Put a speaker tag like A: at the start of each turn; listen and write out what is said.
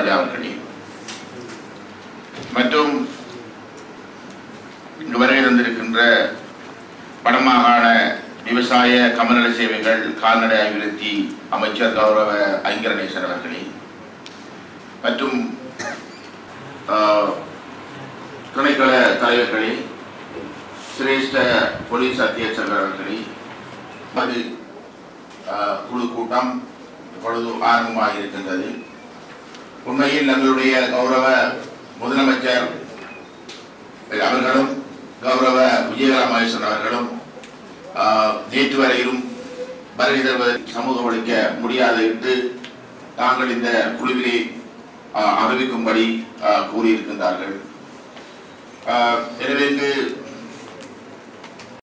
A: ராஜா அவர்களே மற்றும் இங்கு வருகை தந்திருக்கின்ற வடமாகாண விவசாய கமநல சேவைகள் கால்நடை அபிவிருத்தி அமைச்சர் கௌரவ ஐங்கரணேசன் அவர்களே மற்றும் ஆஹ், துணைக்கள தலைவர்களே சிரேஷ்ட போலீஸ் அத்தியட்சகர் அவர்களே அது ஆஹ், குழு கூட்டம் இப்பொழுது ஆரம்பமாக இருக்கின்றது உண்மையில் எங்களுடைய கௌரவ முதலமைச்சர் அவர்களும் கௌரவ விஜயகலா மகேஸ்வரன் அவர்களும் ஆஹ், நேற்று வரையிலும் வருகை தருவதை சமூகம் அளிக்க முடியாது என்று தாங்கள் இந்த குழுவிலே ஆஹ், அறிவிக்கும்படி ஆஹ், கூறியிருக்கின்றார்கள் ஆஹ், எனவே இங்கு